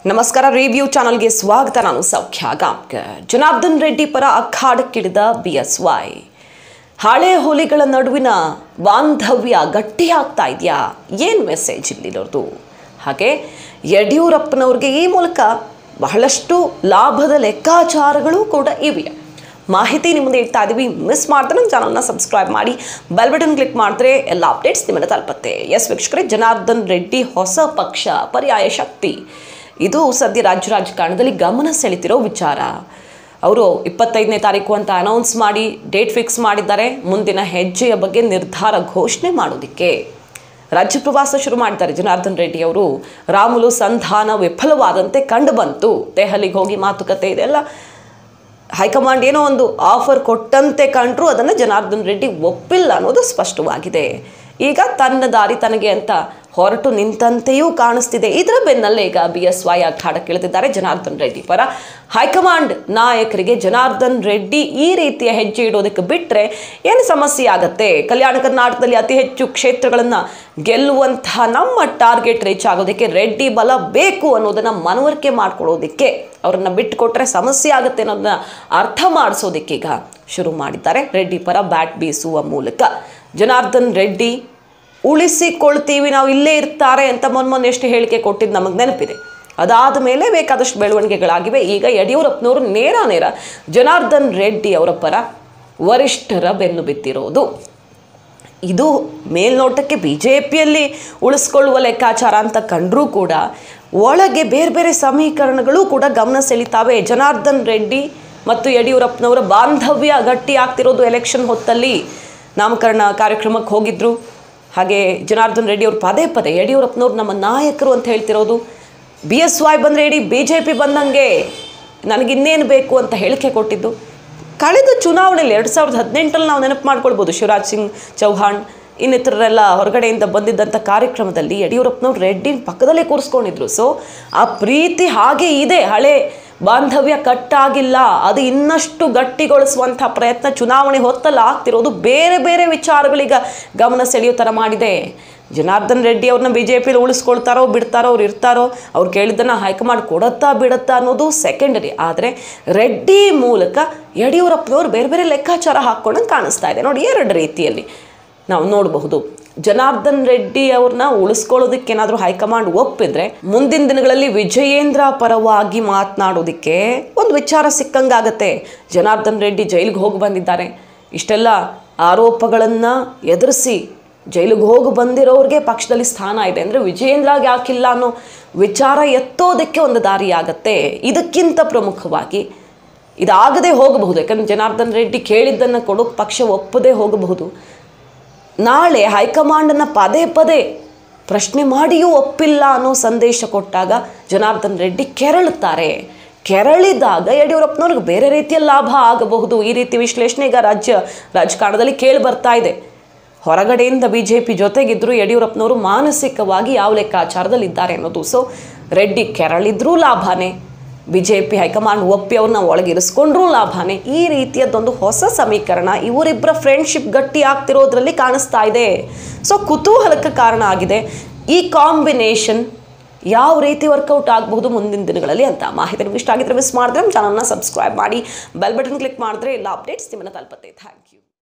ನಮಸ್ಕಾರ ರಿವ್ಯೂ ಚಾನಲ್ಗೆ ಸ್ವಾಗತ ನಾನು ಸೌಖ್ಯ ಗಾಂವ್ಕರ್ ಜನಾರ್ದನ್ ರೆಡ್ಡಿ ಪರ ಅಖಾಡಕ್ಕಿಳಿದ ಬಿ ಎಸ್ ವೈ ಹಳೆ ಹುಲಿಗಳ ನಡುವಿನ ಬಾಂಧವ್ಯ ಗಟ್ಟಿಯಾಗ್ತಾ ಇದೆಯಾ ಏನು ಮೆಸೇಜ್ ಇಲ್ಲಿರೋದು ಹಾಗೆ ಯಡಿಯೂರಪ್ಪನವ್ರಿಗೆ ಈ ಮೂಲಕ ಬಹಳಷ್ಟು ಲಾಭದ ಲೆಕ್ಕಾಚಾರಗಳು ಕೂಡ ಇವೆ ಮಾಹಿತಿ ನಿಮ್ಮದೇ ಇಡ್ತಾ ಇದೀವಿ ಮಿಸ್ ಮಾಡಿದ್ರೆ ನಮ್ಮ ಚಾನಲ್ನ ಸಬ್ಸ್ಕ್ರೈಬ್ ಮಾಡಿ ಬೆಲ್ ಬಟನ್ ಕ್ಲಿಕ್ ಮಾಡಿದ್ರೆ ಎಲ್ಲ ಅಪ್ಡೇಟ್ಸ್ ನಿಮ್ಮನ್ನ ತಲುಪತ್ತೆ ಎಸ್ ವೀಕ್ಷಕರೇ ಜನಾರ್ದನ್ ರೆಡ್ಡಿ ಹೊಸ ಪಕ್ಷ ಪರ್ಯಾಯ ಶಕ್ತಿ ಇದು ಸದ್ಯ ರಾಜ್ಯ ರಾಜಕಾರಣದಲ್ಲಿ ಗಮನ ಸೆಳೆತಿರೋ ವಿಚಾರ ಅವರು ಇಪ್ಪತ್ತೈದನೇ ತಾರೀಕು ಅಂತ ಅನೌನ್ಸ್ ಮಾಡಿ ಡೇಟ್ ಫಿಕ್ಸ್ ಮಾಡಿದ್ದಾರೆ ಮುಂದಿನ ಹೆಜ್ಜೆಯ ಬಗ್ಗೆ ನಿರ್ಧಾರ ಘೋಷಣೆ ಮಾಡೋದಕ್ಕೆ ರಾಜ್ಯ ಪ್ರವಾಸ ಶುರು ಮಾಡಿದ್ದಾರೆ ಜನಾರ್ದನ್ ರೆಡ್ಡಿ ಅವರು ರಾಮುಲು ಸಂಧಾನ ವಿಫಲವಾದಂತೆ ಕಂಡು ಬಂತು ದೆಹಲಿಗೆ ಹೋಗಿ ಮಾತುಕತೆ ಇದೆಲ್ಲ ಹೈಕಮಾಂಡ್ ಏನೋ ಒಂದು ಆಫರ್ ಕೊಟ್ಟಂತೆ ಕಂಡ್ರು ಅದನ್ನು ಜನಾರ್ದನ್ ರೆಡ್ಡಿ ಒಪ್ಪಿಲ್ಲ ಅನ್ನೋದು ಸ್ಪಷ್ಟವಾಗಿದೆ ಈಗ ತನ್ನ ದಾರಿ ತನಗೆ ಅಂತ ಹೊರಟು ನಿಂತಂತೆಯೂ ಕಾಣಿಸ್ತಿದೆ ಇದರ ಬೆನ್ನಲ್ಲೇ ಈಗ ಬಿ ಎಸ್ ವೈ ಅಖಾಡಕ್ಕಿಳಿದಿದ್ದಾರೆ ಜನಾರ್ದನ್ ರೆಡ್ಡಿ ಪರ ಹೈಕಮಾಂಡ್ ನಾಯಕರಿಗೆ ಜನಾರ್ದನ್ ರೆಡ್ಡಿ ಈ ರೀತಿಯ ಹೆಜ್ಜೆ ಇಡೋದಕ್ಕೆ ಬಿಟ್ಟರೆ ಏನು ಸಮಸ್ಯೆ ಆಗತ್ತೆ ಕಲ್ಯಾಣ ಕರ್ನಾಟಕದಲ್ಲಿ ಅತಿ ಹೆಚ್ಚು ಕ್ಷೇತ್ರಗಳನ್ನು ಗೆಲ್ಲುವಂತಹ ನಮ್ಮ ಟಾರ್ಗೆಟ್ ರೀಚ್ ಆಗೋದಕ್ಕೆ ರೆಡ್ಡಿ ಬಲ ಬೇಕು ಅನ್ನೋದನ್ನು ಮನವರಿಕೆ ಮಾಡ್ಕೊಳ್ಳೋದಕ್ಕೆ ಅವ್ರನ್ನ ಬಿಟ್ಟುಕೊಟ್ರೆ ಸಮಸ್ಯೆ ಆಗುತ್ತೆ ಅನ್ನೋದನ್ನ ಅರ್ಥ ಮಾಡಿಸೋದಕ್ಕೆ ಈಗ ಶುರು ಮಾಡಿದ್ದಾರೆ ರೆಡ್ಡಿ ಪರ ಬ್ಯಾಟ್ ಬೀಸುವ ಮೂಲಕ ಜನಾರ್ದನ್ ರೆಡ್ಡಿ ಉಳಿಸಿಕೊಳ್ತೀವಿ ನಾವು ಇಲ್ಲೇ ಇರ್ತಾರೆ ಅಂತ ಮೊನ್ನೆ ಎಷ್ಟು ಹೇಳಿಕೆ ಕೊಟ್ಟಿದ್ದು ನಮಗೆ ನೆನಪಿದೆ ಅದಾದ ಮೇಲೆ ಬೇಕಾದಷ್ಟು ಬೆಳವಣಿಗೆಗಳಾಗಿವೆ ಈಗ ಯಡಿಯೂರಪ್ಪನವರು ನೇರ ನೇರ ಜನಾರ್ದನ್ ರೆಡ್ಡಿ ಅವರ ಪರ ವರಿಷ್ಠರ ಬೆನ್ನು ಬಿದ್ದಿರೋದು ಇದು ಮೇಲ್ನೋಟಕ್ಕೆ ಬಿ ಜೆ ಪಿಯಲ್ಲಿ ಉಳಿಸ್ಕೊಳ್ಳುವ ಲೆಕ್ಕಾಚಾರ ಅಂತ ಕಂಡರೂ ಕೂಡ ಒಳಗೆ ಬೇರೆ ಬೇರೆ ಸಮೀಕರಣಗಳು ಕೂಡ ಗಮನ ಸೆಳೀತಾವೆ ಜನಾರ್ದನ್ ರೆಡ್ಡಿ ಮತ್ತು ಯಡಿಯೂರಪ್ಪನವರ ಬಾಂಧವ್ಯ ಗಟ್ಟಿ ಆಗ್ತಿರೋದು ಎಲೆಕ್ಷನ್ ಹೊತ್ತಲ್ಲಿ ನಾಮಕರಣ ಕಾರ್ಯಕ್ರಮಕ್ಕೆ ಹೋಗಿದ್ರು ಹಾಗೆ ಜನಾರ್ದನ್ ರೆಡ್ಡಿ ಅವರು ಪದೇ ಪದೇ ಯಡಿಯೂರಪ್ಪನವ್ರು ನಮ್ಮ ನಾಯಕರು ಅಂತ ಹೇಳ್ತಿರೋದು ಬಿ ಎಸ್ ವೈ ಬಂದರೆ ಇಡೀ ಬಿ ಜೆ ಪಿ ಬಂದಂಗೆ ನನಗಿನ್ನೇನು ಬೇಕು ಅಂತ ಹೇಳಿಕೆ ಕೊಟ್ಟಿದ್ದು ಕಳೆದ ಚುನಾವಣೆಯಲ್ಲಿ ಎರಡು ಸಾವಿರದ ಹದಿನೆಂಟರಲ್ಲಿ ನಾವು ನೆನಪು ಮಾಡ್ಕೊಳ್ಬೋದು ಶಿವರಾಜ್ ಸಿಂಗ್ ಚೌಹಾಣ್ ಇನ್ನಿತರರೆಲ್ಲ ಹೊರಗಡೆಯಿಂದ ಬಂದಿದ್ದಂಥ ಕಾರ್ಯಕ್ರಮದಲ್ಲಿ ಯಡಿಯೂರಪ್ಪನವ್ರು ರೆಡ್ಡಿ ಪಕ್ಕದಲ್ಲೇ ಕೂರಿಸ್ಕೊಂಡಿದ್ರು ಸೊ ಆ ಪ್ರೀತಿ ಹಾಗೆ ಇದೆ ಹಳೆ ಬಾಂಧವ್ಯ ಕಟ್ಟಾಗಿಲ್ಲ ಅದು ಇನ್ನಷ್ಟು ಗಟ್ಟಿಗೊಳಿಸುವಂಥ ಪ್ರಯತ್ನ ಚುನಾವಣೆ ಹೊತ್ತಲ್ಲಿ ಆಗ್ತಿರೋದು ಬೇರೆ ಬೇರೆ ವಿಚಾರಗಳೀಗ ಗಮನ ಸೆಳೆಯೋ ಥರ ಮಾಡಿದೆ ಜನಾರ್ದನ್ ರೆಡ್ಡಿ ಅವ್ರನ್ನ ಬಿ ಜೆ ಪಿಲಿ ಉಳಿಸ್ಕೊಳ್ತಾರೋ ಬಿಡ್ತಾರೋ ಅವ್ರು ಇರ್ತಾರೋ ಅವ್ರು ಕೇಳಿದ್ದನ್ನು ಹೈಕಮಾಂಡ್ ಕೊಡುತ್ತಾ ಬಿಡುತ್ತಾ ಅನ್ನೋದು ಸೆಕೆಂಡರಿ ಆದರೆ ರೆಡ್ಡಿ ಮೂಲಕ ಯಡಿಯೂರಪ್ಪನವ್ರು ಬೇರೆ ಬೇರೆ ಲೆಕ್ಕಾಚಾರ ಹಾಕ್ಕೊಂಡಂಗೆ ಕಾಣಿಸ್ತಾ ಇದೆ ನೋಡಿ ಎರಡು ರೀತಿಯಲ್ಲಿ ನಾವು ನೋಡಬಹುದು ಜನಾರ್ದನ್ ರೆಡ್ಡಿ ಅವ್ರನ್ನ ಉಳಿಸ್ಕೊಳ್ಳೋದಕ್ಕೆ ಏನಾದರೂ ಹೈಕಮಾಂಡ್ ಒಪ್ಪಿದ್ರೆ ಮುಂದಿನ ದಿನಗಳಲ್ಲಿ ವಿಜಯೇಂದ್ರ ಪರವಾಗಿ ಮಾತನಾಡೋದಕ್ಕೆ ಒಂದು ವಿಚಾರ ಸಿಕ್ಕಂಗಾಗತ್ತೆ ಜನಾರ್ದನ್ ರೆಡ್ಡಿ ಜೈಲಿಗೆ ಹೋಗಿ ಬಂದಿದ್ದಾರೆ ಇಷ್ಟೆಲ್ಲ ಆರೋಪಗಳನ್ನು ಎದುರಿಸಿ ಜೈಲಿಗೆ ಹೋಗಿ ಬಂದಿರೋರಿಗೆ ಪಕ್ಷದಲ್ಲಿ ಸ್ಥಾನ ಇದೆ ಅಂದರೆ ವಿಜಯೇಂದ್ರಾಗ ಯಾಕಿಲ್ಲ ಅನ್ನೋ ವಿಚಾರ ಎತ್ತೋದಕ್ಕೆ ಒಂದು ದಾರಿ ಆಗತ್ತೆ ಇದಕ್ಕಿಂತ ಪ್ರಮುಖವಾಗಿ ಇದಾಗದೇ ಹೋಗಬಹುದು ಯಾಕಂದ್ರೆ ಜನಾರ್ದನ್ ರೆಡ್ಡಿ ಕೇಳಿದ್ದನ್ನು ಕೊಡೋಕೆ ಪಕ್ಷ ಒಪ್ಪದೇ ಹೋಗಬಹುದು ನಾಳೆ ಹೈಕಮಾಂಡನ್ನು ಪದೇ ಪದೇ ಪ್ರಶ್ನೆ ಮಾಡಿಯೂ ಒಪ್ಪಿಲ್ಲ ಅನ್ನೋ ಸಂದೇಶ ಕೊಟ್ಟಾಗ ಜನಾರ್ದನ್ ರೆಡ್ಡಿ ಕೆರಳುತ್ತಾರೆ ಕೆರಳಿದಾಗ ಯಡಿಯೂರಪ್ಪನವ್ರಿಗೆ ಬೇರೆ ರೀತಿಯ ಲಾಭ ಆಗಬಹುದು ಈ ರೀತಿ ವಿಶ್ಲೇಷಣೆ ಈಗ ರಾಜ್ಯ ರಾಜಕಾರಣದಲ್ಲಿ ಕೇಳಿ ಬರ್ತಾ ಇದೆ ಹೊರಗಡೆಯಿಂದ ಬಿ ಜೆ ಪಿ ಜೊತೆಗಿದ್ರು ಯಡಿಯೂರಪ್ಪನವರು ಮಾನಸಿಕವಾಗಿ ಯಾವ ಲೆಕ್ಕಾಚಾರದಲ್ಲಿ ಇದ್ದಾರೆ ಅನ್ನೋದು ಸೊ ರೆಡ್ಡಿ ಕೆರಳಿದ್ರೂ ಲಾಭನೇ ಬಿ ಜೆ ಪಿ ಹೈಕಮಾಂಡ್ ಒಪ್ಪಿ ಅವ್ರನ್ನ ಒಳಗಿರಿಸ್ಕೊಂಡ್ರೂ ಲಾಭನೇ ಈ ರೀತಿಯದ್ದೊಂದು ಹೊಸ ಸಮೀಕರಣ ಇವರಿಬ್ಬರ ಫ್ರೆಂಡ್ಶಿಪ್ ಗಟ್ಟಿ ಆಗ್ತಿರೋದ್ರಲ್ಲಿ ಕಾಣಿಸ್ತಾ ಇದೆ ಸೊ ಕುತೂಹಲಕ್ಕೆ ಕಾರಣ ಆಗಿದೆ ಈ ಕಾಂಬಿನೇಷನ್ ಯಾವ ರೀತಿ ವರ್ಕೌಟ್ ಆಗಬಹುದು ಮುಂದಿನ ದಿನಗಳಲ್ಲಿ ಅಂತ ಮಾಹಿತಿ ನಿಮ್ಗೆ ಇಷ್ಟ ಆಗಿದ್ರೆ ಮಿಸ್ ಮಾಡಿದ್ರೆ ನಮ್ಮ ಚಾನಲ್ನ ಸಬ್ಸ್ಕ್ರೈಬ್ ಮಾಡಿ ಬೆಲ್ ಬಟನ್ ಕ್ಲಿಕ್ ಮಾಡಿದ್ರೆ ಎಲ್ಲ ಅಪ್ಡೇಟ್ಸ್ ನಿಮ್ಮನ್ನು ತಲುಪತ್ತೆ ಥ್ಯಾಂಕ್ ಯು